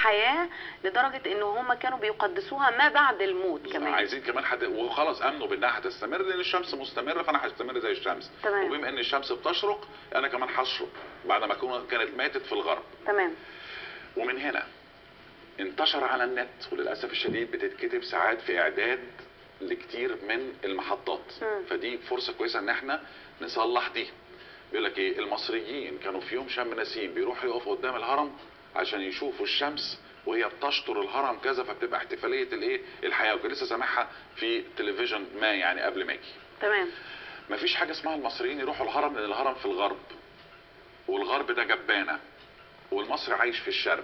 الحياه لدرجه ان هم كانوا بيقدسوها ما بعد الموت كمان عايزين كمان حد وخلاص امنوا بانها هتستمر لان الشمس مستمره فانا هستمر زي الشمس تمام. وبما ان الشمس بتشرق انا كمان هشرق بعد ما كون- كانت ماتت في الغرب تمام ومن هنا انتشر على النت وللاسف الشديد بتتكتب ساعات في اعداد لكتير من المحطات مم. فدي فرصه كويسه ان احنا نصلح دي بيقول لك ايه المصريين كانوا في يوم شم نسيم بيروحوا يقفوا قدام الهرم عشان يشوفوا الشمس وهي بتشطر الهرم كذا فبتبقى احتفاليه الايه الحياه وكنت لسه سامعها في تلفزيون ما يعني قبل ما اجي تمام مفيش حاجه اسمها المصريين يروحوا الهرم لان الهرم في الغرب والغرب ده جبانه والمصري عايش في الشرق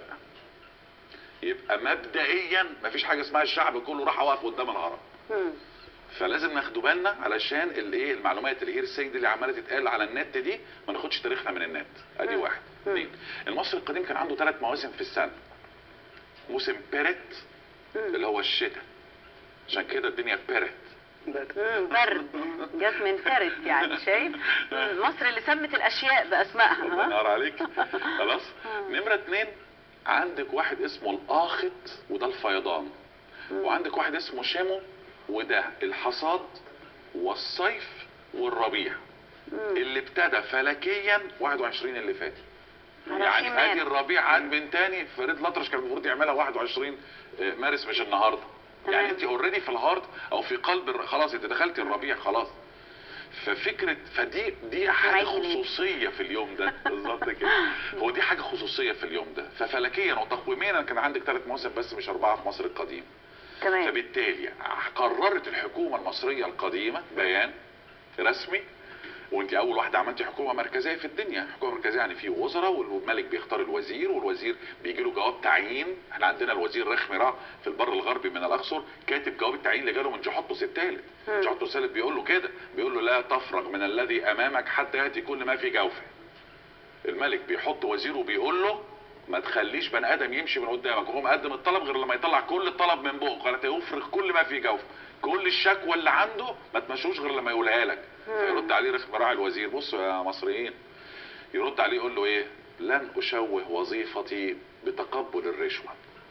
يبقى مبدئيا مفيش حاجه اسمها الشعب كله راح واقف قدام الهرم مم. فلازم ناخدوا بالنا علشان الايه المعلومات الهيرسي دي اللي عماله تتقال على النت دي ما ناخدش تاريخنا من النت ادي مم. واحد مم. اثنين المصري القديم كان عنده ثلاث مواسم في السنه موسم بيرت مم. اللي هو الشتاء عشان كده الدنيا بيرت مم، برد جت من فرد يعني شايف مم، مصر اللي سمت الاشياء باسمائها الله ها ينور عليك خلاص نمرة اتنين عندك واحد اسمه الآخط وده الفيضان وعندك واحد اسمه شمو وده الحصاد والصيف والربيع اللي ابتدى فلكيا 21 اللي فات على يعني شمال. ادي الربيع عاد من تاني فريد الأطرش كان المفروض يعملها 21 مارس مش النهارده تمام. يعني انت اوريدي في الهارد او في قلب الر- خلاص انت دخلتي الربيع خلاص ففكره فدي دي حاجه عيد ميلاد. خصوصيه في اليوم ده بالظبط كده هو دي حاجه خصوصيه في اليوم ده ففلكيا وتقويميا كان عندك ثلاث مواسم بس مش اربعه في مصر القديم تمام فبالتالي قررت الحكومه المصريه القديمه بيان رسمي وانت اول واحده عملتي حكومه مركزيه في الدنيا حكومه مركزيه يعني في وزراء والملك بيختار الوزير والوزير بيجي له جواب تعيين احنا عندنا الوزير رخمي راع في البر الغربي من الاقصر كاتب جواب التعيين اللي جاله من جحطس الثالث مم. جحطس الثالث بيقول له كده بيقول له لا تفرغ من الذي امامك حتى ياتي كل ما في جوفه الملك بيحط وزيره وبيقول له ما تخليش بني ادم يمشي من قدامك وهو مقدم الطلب غير لما يطلع كل الطلب من بقه قال يفرغ كل ما في جوفه كل الشكوى اللي عنده ما تمشوش غير لما يقولها لك فيرد عليه رخم راعي الوزير بصوا يا مصريين يرد عليه يقول له ايه لن اشوه وظيفتي بتقبل الرشوه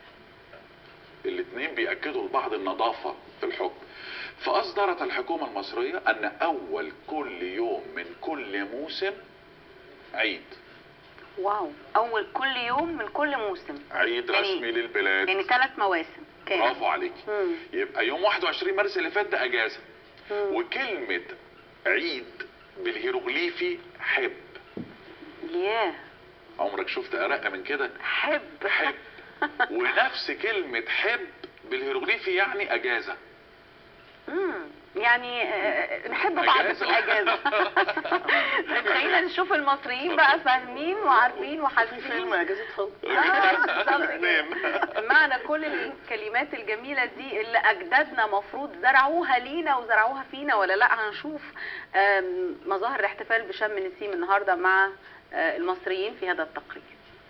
الاثنين بيأكدوا لبعض النظافة في الحكم فأصدرت الحكومة المصرية أن أول كل يوم من كل موسم عيد واو اول كل يوم من كل موسم عيد يعني- رسمي للبلاد يعني ثلاث مواسم كام برافو عليك مم. يبقى يوم 21 مارس اللي فات ده اجازه مم. وكلمه عيد بالهيروغليفي حب ياه عمرك شفت ارق من كده حب حب ونفس كلمه حب بالهيروغليفي يعني اجازه مم. يعني آه، نحب بعض في أجازة. الاجازه خلينا نشوف المصريين بقى فاهمين وعارفين وحاسين فيلم اجازه حب آه، بالظبط كده. نعم. معنى كل الكلمات الجميلة دي اللي أجدادنا مفروض زرعوها لينا وزرعوها فينا ولا لا هنشوف آم، مظاهر الاحتفال بشم نسيم النهاردة مع آه، المصريين في هذا التقرير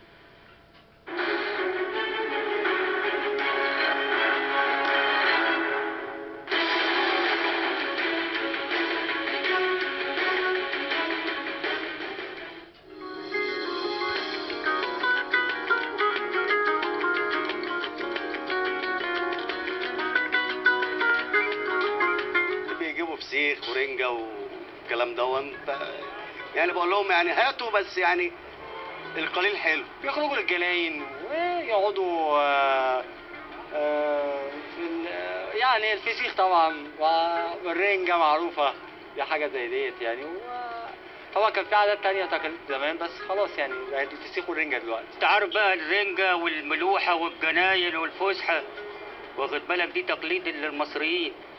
بيجيبوا فسيخ ورنجة والكلام دون ف... يعني بقول لهم يعني هاتوا بس يعني القليل حلو بيخرجوا للجناين ويقعدوا آه، آه، في ال- يعني الفسيخ طبعا والرنجة معروفة دي حاجة زي ديت يعني و- طبعا كان في عادات تانية تقاليد زمان بس خلاص يعني بقت الفسيخ والرنجة دلوقتي انت عارف بقى الرنجة والملوحة والجناين والفسحة واخد بالك دي تقليد المصريين